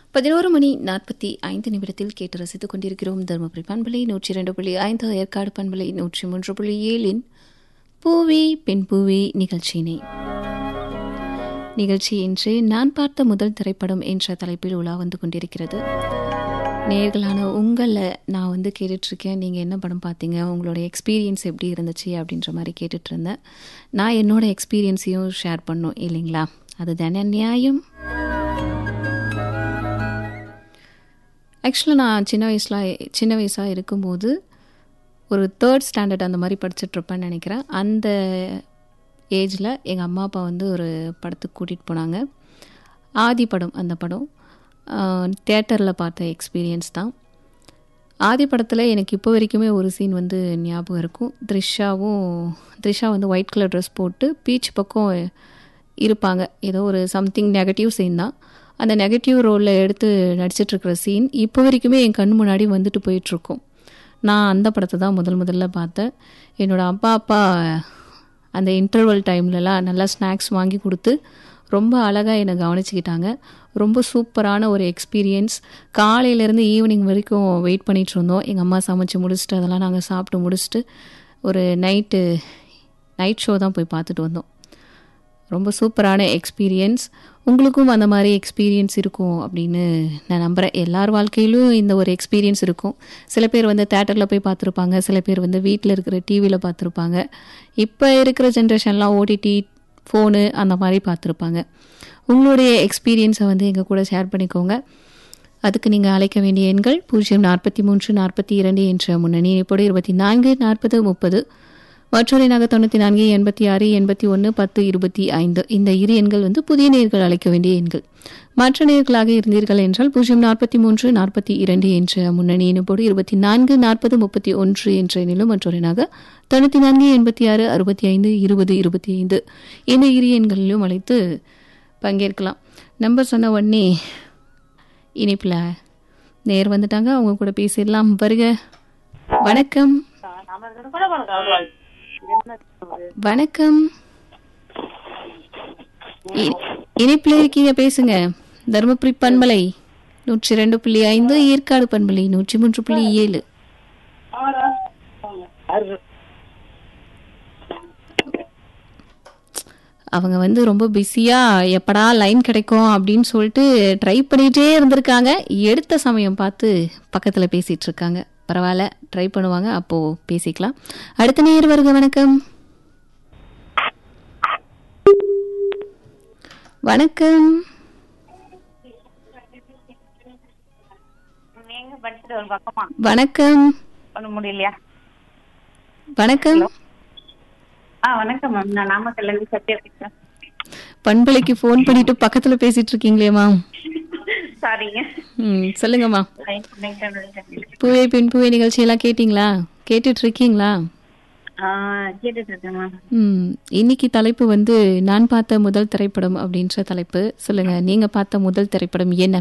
பதினோரு மணி நாற்பத்தி ஐந்து நிமிடத்தில் கேட்டு ரசித்துக் கொண்டிருக்கிறோம் தருமபுரி பண்பலை நூற்றி இரண்டு புள்ளி ஐந்து ஏற்காடு பண்பலை நூற்றி மூன்று புள்ளி ஏழின் பூவி பெண் பூவி நிகழ்ச்சியினை நிகழ்ச்சி இன்று நான் பார்த்த முதல் திரைப்படம் என்ற தலைப்பில் உலா வந்து கொண்டிருக்கிறது நேர்களான உங்களை நான் வந்து கேட்டுட்ருக்கேன் நீங்கள் என்ன படம் பார்த்தீங்க உங்களோட எக்ஸ்பீரியன்ஸ் எப்படி இருந்துச்சு அப்படின்ற மாதிரி கேட்டுட்டு இருந்தேன் நான் என்னோட எக்ஸ்பீரியன்ஸையும் ஷேர் பண்ணோம் இல்லைங்களா அதுதானே நியாயம் ஆக்சுவலாக நான் சின்ன வயசில் சின்ன வயசாக இருக்கும்போது ஒரு தேர்ட் ஸ்டாண்டர்ட் அந்த மாதிரி படிச்சுட்ருப்பேன்னு நினைக்கிறேன் அந்த ஏஜில் எங்கள் அம்மா அப்பா வந்து ஒரு படத்துக்கு கூட்டிகிட்டு போனாங்க ஆதி படம் அந்த படம் தேட்டரில் பார்த்த எக்ஸ்பீரியன்ஸ் தான் ஆதி படத்தில் எனக்கு இப்போ வரைக்குமே ஒரு சீன் வந்து ஞாபகம் இருக்கும் த்ரிஷாவும் த்ரிஷா வந்து ஒயிட் கலர் ட்ரெஸ் போட்டு பீச் பக்கம் இருப்பாங்க ஏதோ ஒரு சம்திங் நெகட்டிவ் சீன் தான் அந்த நெகட்டிவ் ரோலில் எடுத்து நடிச்சிட்ருக்கிற சீன் இப்போ வரைக்குமே என் கண் முன்னாடி வந்துட்டு போயிட்டுருக்கும் நான் அந்த படத்தை தான் முதல் முதல்ல பார்த்தேன் என்னோடய அப்பா அப்பா அந்த இன்டர்வல் டைம்லலாம் நல்லா ஸ்நாக்ஸ் வாங்கி கொடுத்து ரொம்ப அழகாக என்னை கவனிச்சுக்கிட்டாங்க ரொம்ப சூப்பரான ஒரு எக்ஸ்பீரியன்ஸ் காலையிலேருந்து ஈவினிங் வரைக்கும் வெயிட் பண்ணிகிட்டு இருந்தோம் எங்கள் அம்மா சமைச்சு முடிச்சுட்டு அதெல்லாம் நாங்கள் சாப்பிட்டு முடிச்சுட்டு ஒரு நைட்டு நைட் ஷோ தான் போய் பார்த்துட்டு வந்தோம் ரொம்ப சூப்பரான எக்ஸ்பீரியன்ஸ் உங்களுக்கும் அந்த மாதிரி எக்ஸ்பீரியன்ஸ் இருக்கும் அப்படின்னு நான் நம்புகிறேன் எல்லார் வாழ்க்கையிலும் இந்த ஒரு எக்ஸ்பீரியன்ஸ் இருக்கும் சில பேர் வந்து தேட்டரில் போய் பார்த்துருப்பாங்க சில பேர் வந்து வீட்டில் இருக்கிற டிவியில் பார்த்துருப்பாங்க இப்போ இருக்கிற ஜென்ரேஷன்லாம் ஓடிடி ஃபோனு அந்த மாதிரி பார்த்துருப்பாங்க உங்களுடைய எக்ஸ்பீரியன்ஸை வந்து எங்கள் கூட ஷேர் பண்ணிக்கோங்க அதுக்கு நீங்கள் அழைக்க வேண்டிய எண்கள் பூஜ்ஜியம் நாற்பத்தி மூன்று நாற்பத்தி இரண்டு என்ற முன்னணி இப்போது இருபத்தி நான்கு நாற்பது முப்பது மற்றொரு நகர் தொண்ணூற்றி நான்கு எண்பத்தி ஆறு எண்பத்தி ஒன்று பத்து இருபத்தி ஐந்து இந்த இரு எண்கள் வந்து புதிய நேர்கள் அழைக்க வேண்டிய எண்கள் மற்ற நேர்களாக இருந்தீர்கள் என்றால் பூஜ்ஜியம் நாற்பத்தி மூன்று நாற்பத்தி இரண்டு என்ற முன்னணி இனப்போடு இருபத்தி நான்கு நாற்பது முப்பத்தி ஒன்று என்ற எண்ணிலும் மற்றொரு நகர் தொண்ணூற்றி நான்கு எண்பத்தி ஆறு அறுபத்தி ஐந்து இருபது இருபத்தி ஐந்து இந்த இரு எண்களிலும் அழைத்து பங்கேற்கலாம் நம்பர் சொன்ன உடனே இணைப்பில் நேர் வந்துட்டாங்க அவங்க கூட பேசிடலாம் வருக வணக்கம் வணக்கம் இணைப்பில் இருக்கீங்க பேசுங்க தருமபுரி பண்பலை நூற்றி ரெண்டு புள்ளி ஐந்து ஏற்காடு பண்பலை நூற்றி மூன்று புள்ளி ஏழு அவங்க வந்து ரொம்ப பிஸியாக எப்படா லைன் கிடைக்கும் அப்படின்னு சொல்லிட்டு ட்ரை பண்ணிகிட்டே இருந்திருக்காங்க எடுத்த சமயம் பார்த்து பக்கத்தில் பேசிகிட்டு இருக்காங்க பரவாயில்ல ட்ரை பண்ணுவாங்க அப்போது பேசிக்கலாம் அடுத்த நேர் வருக வணக்கம் வணக்கம் வணக்கம் பண்ண முடியலையா வணக்கம் ஆ வணக்கம் மேம் நான் நாமக்கல்ல இருந்து சத்யா பேசுறேன் பண்பலைக்கு ஃபோன் பண்ணிட்டு பக்கத்துல பேசிட்டு இருக்கீங்களேம்மா சாரிங்க ம் சொல்லுங்கம்மா லைன் கனெக்ட் ஆனது பூவே பெண் பூவே நிகழ்ச்சி எல்லாம் கேட்டிங்களா கேட்டுட்டு இருக்கீங்களா ஆ கேட்டுட்டு இருக்கேன் மேம் ம் இன்னைக்கு தலைப்பு வந்து நான் பார்த்த முதல் திரைப்படம் அப்படின்ற தலைப்பு சொல்லுங்க நீங்க பார்த்த முதல் திரைப்படம் என்ன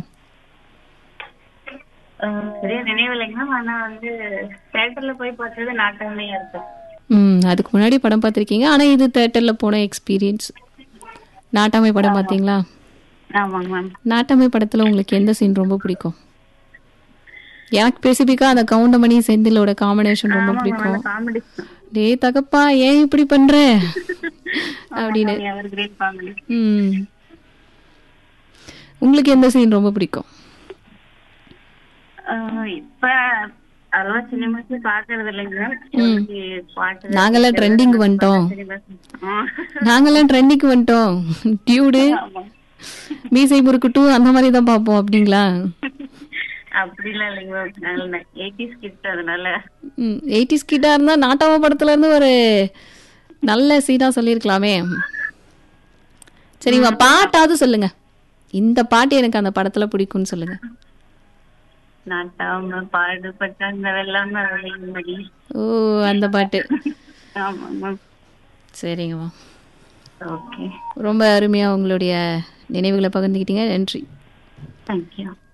சரியா நினைவில்லைங்க மேம் ஆனா வந்து தேட்டர்ல போய் பார்த்தது நாட்டமே இருக்கு ம் அதுக்கு முன்னாடி படம் பார்த்துருக்கீங்க ஆனால் இது தேட்டர்ல போன எக்ஸ்பீரியன்ஸ் நாட்டாமை படம் பார்த்தீங்களா ஆமாங்க மேம் நாட்டாமை படத்துல உங்களுக்கு எந்த சீன் ரொம்ப பிடிக்கும் எனக்கு ஸ்பெசிஃபிக்காக அந்த கவுண்டமணி செந்திலோட காம்பினேஷன் ரொம்ப பிடிக்கும் காமெடி டேய் தகப்பா ஏன் இப்படி பண்ற அப்படின்னு அவர் கிரேட் ஃபேமிலி ம் உங்களுக்கு எந்த சீன் ரொம்ப பிடிக்கும் இப்ப அதெல்லாம் சினிமாஸ் பாக்குறது இல்லைங்க மேம் பாட்டு நாங்கெல்லாம் ட்ரெண்டிங் வந்துட்டோம் ஆ. நாங்கெல்லாம் ட்ரெண்டிங் வந்துட்டோம் டியூடு ஆமா. மீசை முறுக்கு அந்த மாதிரி தான் பார்ப்போம் அப்படிங்களா அப்படிலாம் இல்லைங்க மேம் நல்ல எயிட்டிஸ் கிட் அதனால ம் எயிட்டிஸ் கிட்டா இருந்தால் நாட்டாம படத்துல இருந்து ஒரு நல்ல சீனா சொல்லியிருக்கலாமே சரிம்மா பாட்டாவது சொல்லுங்க இந்த பாட்டு எனக்கு அந்த படத்துல பிடிக்கும்னு சொல்லுங்க நாட்டாம பாடுபட்ட அந்த வெள்ளாம மடி ஓ அந்த பாட்டு ஆமா மேம் சரிங்கம்மா ஓகே ரொம்ப அருமையாக உங்களுடைய நினைவுகளை பகிர்ந்துக்கிட்டீங்க நன்றி தேங்க்யூ